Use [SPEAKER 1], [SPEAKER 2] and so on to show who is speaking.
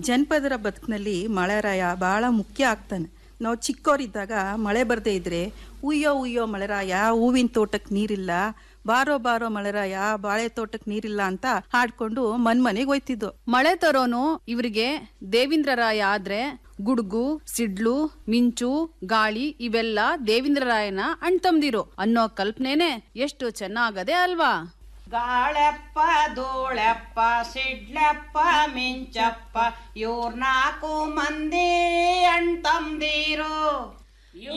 [SPEAKER 1] ಜನಪದರ ಬದುಕಿನಲ್ಲಿ ಮಳೆರಾಯ ಬಹಳ ಮುಖ್ಯ ಆಗ್ತಾನೆ ನಾವು ಚಿಕ್ಕವರಿದ್ದಾಗ ಮಳೆ ಬರದೇ ಇದ್ರೆ ಉಯ್ಯೋ ಉಯ್ಯೋ ಮಳೆರಾಯ ಹೂವಿನ ತೋಟಕ್ಕೆ ನೀರಿಲ್ಲ ಬಾರೋ ಬಾರೋ ಮಳೆರಾಯ ಬಾಳೆ ತೋಟಕ್ಕೆ ನೀರಿಲ್ಲ ಅಂತ ಹಾಡ್ಕೊಂಡು ಮನ್ ಮನೆಗೆ ಹೋಯ್ತಿದ್ವು
[SPEAKER 2] ಮಳೆ ತರೋನು ಇವರಿಗೆ ದೇವೇಂದ್ರರಾಯ ಆದ್ರೆ ಗುಡುಗು ಸಿಡ್ಲು ಮಿಂಚು ಗಾಳಿ ಇವೆಲ್ಲ ದೇವೇಂದ್ರರಾಯನ ಅಣ್ತಂದಿರು ಅನ್ನೋ ಕಲ್ಪನೆನೆ ಎಷ್ಟು ಚೆನ್ನಾಗದೆ ಅಲ್ವಾ
[SPEAKER 3] ಗಾಳೆಪ್ಪ ಧೂಳೆಪ್ಪ ಸಿಡ್ಲೆಪ್ಪ ಮಿಂಚಪ್ಪ ಇವ್ರ ನಾಲ್ಕು ಮಂದಿ ಅಣ್ತಂದಿರು